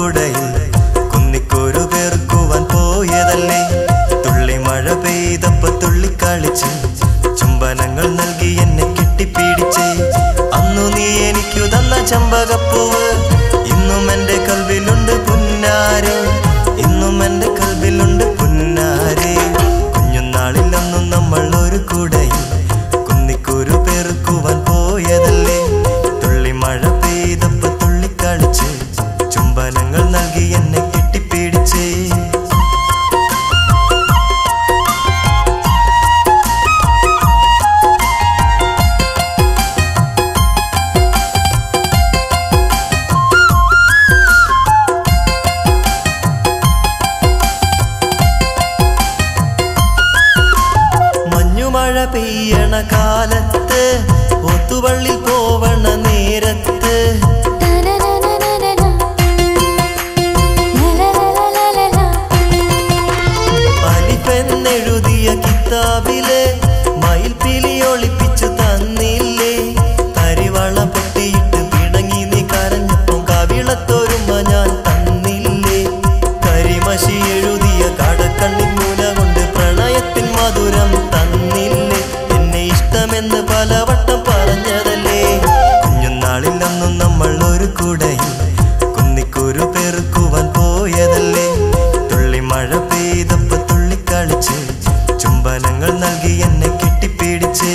കുടയിൽ കുന്നിക്കൊരു പേർക്കുവാൻ പോയതല്ലേ തുള്ളി മഴ പെയ്തപ്പോ തുള്ളിക്കളിച്ച് ചുംബനങ്ങൾ നൽകി എന്നെ കെട്ടിപ്പിടിച്ച് അന്നു നീ എനിക്കു തന്ന ചമ്പകപ്പൂവ് ഇന്നും എന്റെ കൽവിലുണ്ട് പുന്നാര് ഇന്നും എന്റെ കൽവിലുണ്ട് പുന്നാര് കുഞ്ഞുനാളിൽ അന്നും നമ്മൾ ഒരു കുടയിൽ കുന്നിക്കൊരു പേർക്കുവാൻ പോയതല്ലേ തുള്ളി മഴ പെയ്തപ്പോ തുള്ളിക്കളിച്ച് ചുംബനങ്ങൾ നൽകി എന്നെ കെട്ടിപ്പിടിച്ച് മഞ്ഞുമഴ പെയ്യണ കാലത്ത് ഒത്തുവള്ളിൽ പോവണ നേരത്ത് അലിഫെന്നെഴുതിയ കിതാബില് മയിൽപ്പിലി ഒളിപ്പിച്ചു തന്നില്ലേ തരിവള പൊട്ടിയിട്ട് പിണങ്ങി നീ കരഞ്ഞപ്പം കവിളത്തൊരുമ ഞാൻ തന്നില്ലേ കരിമഷി എഴുതിയ കടക്കണ്ണിൻ മൂല കൊണ്ട് പ്രണയത്തിൻ മധുരം തന്നില്ലേ എന്നെ ഇഷ്ടമെന്ന് പലവട്ടം പറഞ്ഞതല്ലേ കുഞ്ഞുനാളിൽ അന്നും നമ്മൾ ഒരു കുടയിൽ കുന്നിക്കൊരു പേർക്കുവാൻ പോയതല്ലേ തുള്ളി മഴ പെയ്തപ്പോ തുള്ളിക്കളിച്ച് ചുംബനങ്ങൾ നൽകി എന്നെ കെട്ടിപ്പിടിച്ച്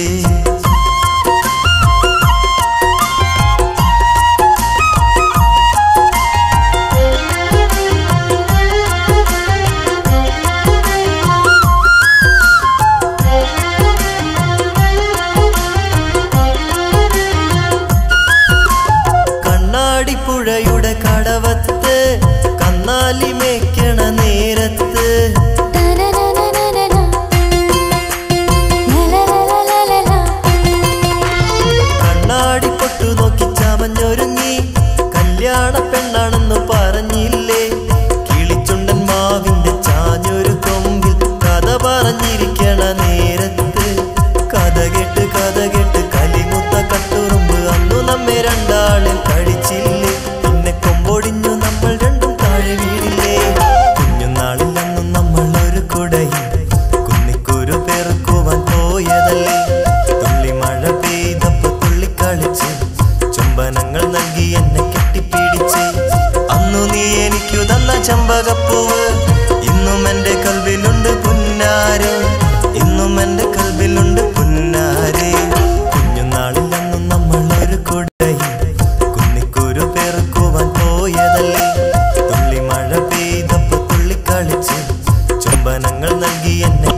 കണ്ണാടിപ്പുഴയുടെ കടവത്ത് കന്നാലി മേയ്ക്കണ നേരത്ത് കണ്ണാടി പൊട്ടു നോക്കി ചമഞ്ഞൊരുങ്ങി കല്യാണ പെണ്ണാണെന്ന് പറഞ്ഞില്ലേ കിളിച്ചുണ്ടൻ മാവിന്റെ ചാഞ്ഞൊരു കൊമ്പിൽ കഥ പറഞ്ഞിരിക്കണ നേരത്ത് കഥ കേട്ട് കഥ കേട്ട് കലിമുത്ത കട്ടുറുമ്പ് അന്നു നമ്മെ രണ്ടാളിൽ കഴിച്ചില്ലേ പിന്നെ കൊമ്പൊടിഞ്ഞു നമ്മൾ രണ്ടും താഴെ വീടില്ലേ കുഞ്ഞുനാളിൽ അന്നും നമ്മൾ ഒരു കുടയിൽ കുന്നിക്കൊരു പേർക്കുവാൻ പോയതല്ലേ തുള്ളി മഴ പെയ്തപ്പോ തുള്ളിക്കളിച്ച് ചുംബനങ്ങൾ നൽകി എന്നെ കെട്ടിപ്പിടിച്ച് അന്നു നീ എനിക്കു തന്ന ചമ്പകപ്പൂവ് ഇന്നും എന്റെ കൽവിലുണ്ട് പുന്നാര് ഇന്നും എന്റെ കൽവിലുണ്ട് പുന്നാര് കുഞ്ഞുനാളിൽ അന്നും നമ്മൾ ഒരു കുടയിൽ കുന്നിക്കൊരു പേർക്കുവാൻ പോയതല്ലേ തുള്ളി മഴ പെയ്തപ്പോ തുള്ളിക്കളിച്ച് ചുംബനങ്ങൾ നൽകി എന്നെ